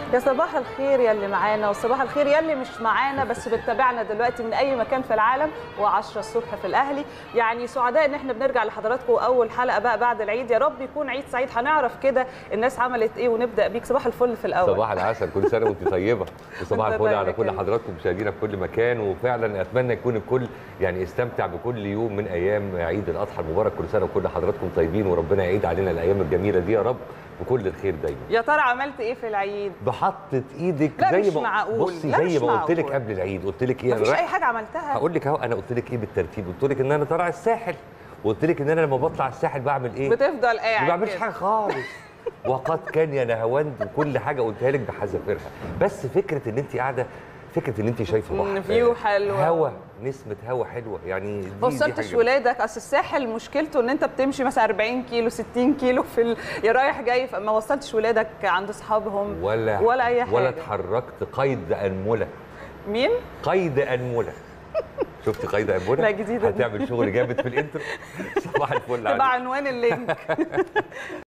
يا صباح الخير يا اللي معانا وصباح الخير يا اللي مش معانا بس بتتابعنا دلوقتي من اي مكان في العالم و10 الصبح في الاهلي يعني سعداء ان احنا بنرجع لحضراتكم اول حلقه بقى بعد العيد يا رب يكون عيد سعيد هنعرف كده الناس عملت ايه ونبدا بيك صباح الفل في الاول صباح العسل كل سنه وانت طيبه وصباح وانت الفل على طيب كل كده. حضراتكم مشاهدينا في كل مكان وفعلا اتمنى يكون الكل يعني استمتع بكل يوم من ايام عيد الاضحى المبارك كل سنه وكل حضراتكم طيبين وربنا يعيد علينا الايام الجميله دي يا رب بكل الخير دايما يا ترى عملت ايه في العيد بحطت ايدك لا زي مش ما معقول. بصي لا زي مش ما قلت لك معقول. قبل العيد قلت لك ايه مفيش رايح- اي حاجه عملتها هقول لك اهو انا قلت لك ايه بالترتيب قلت لك ان انا طالع الساحل وقلت لك ان انا لما بطلع الساحل بعمل ايه بتفضل قاعد ما بعملش كده. حاجه خالص وقد كان يا نهاوند وكل حاجه قلتها لك بحذافيرها بس فكره ان انت قاعده فكره ان انت شايفه مم، بحر فيو حلو. هوا نسمه هوا حلوه يعني دي ما دي وصلتش حاجة. ولادك اصل الساحل مشكلته ان انت بتمشي مثلا 40 كيلو 60 كيلو في ال... يا رايح جاي فما وصلتش ولادك عند اصحابهم ولا ولا اي حاجه ولا اتحركت قيد انمله مين قيد انمله شفت قيد انمله لا، جديدة دي. هتعمل شغل جامد في الانترو صباح الفل تبع عليك عنوان اللينك